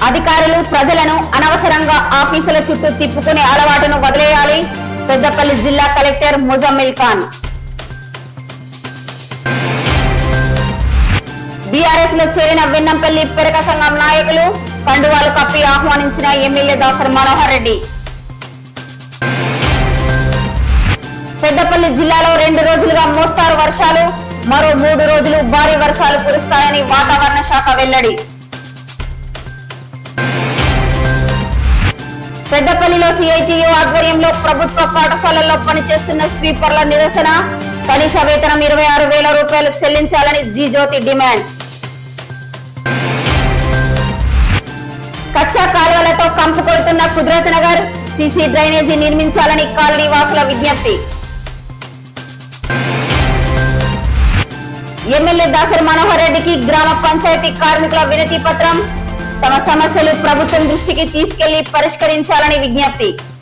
అధికారులు ప్రజలను అనవసరంగా ఆఫీసుల చుట్టూ తిప్పుకునే అలవాటును వదిలేయాలి పెద్దపల్లి జిల్లా కలెక్టర్ ముజమ్మిల్ ఖాన్ బీఆర్ఎస్ లో చేరిన వెన్నంపల్లి పెరక సంఘం నాయకులు కండువాలు కప్పి ఆహ్వానించిన ఎమ్మెల్యే దాసరి మనోహర్ రెడ్డి పెద్దపల్లి జిల్లాలో రెండు రోజులుగా మోస్తారు వర్షాలు మరో మూడు రోజులు భారీ వర్షాలు కురుస్తాయని వాతావరణ శాఖ వెల్లడి పెద్దపల్లిలో సిఐటియు ఆధ్వర్యంలో ప్రభుత్వ పాఠశాలల్లో పనిచేస్తున్న స్వీపర్ల నిరసన కనీస వేతనం ఇరవై ఆరు వేల రూపాయలు చెల్లించాలని జీ జ్యోతి డిమాండ్ కచ్చా కాలువలతో కంపు కొడుతున్న కుదరత్ నగర్ సీసీ డ్రైనేజీ నిర్మించాలని కాలనీ వాసుల విజ్ఞప్తి ఎమ్మెల్యే దాసరి మనోహర్ రెడ్డికి గ్రామ పంచాయతీ కార్మికుల వినతి పత్రం తమ సమస్యలు ప్రభుత్వం దృష్టికి తీసుకెళ్లి పరిష్కరించాలని విజ్ఞప్తి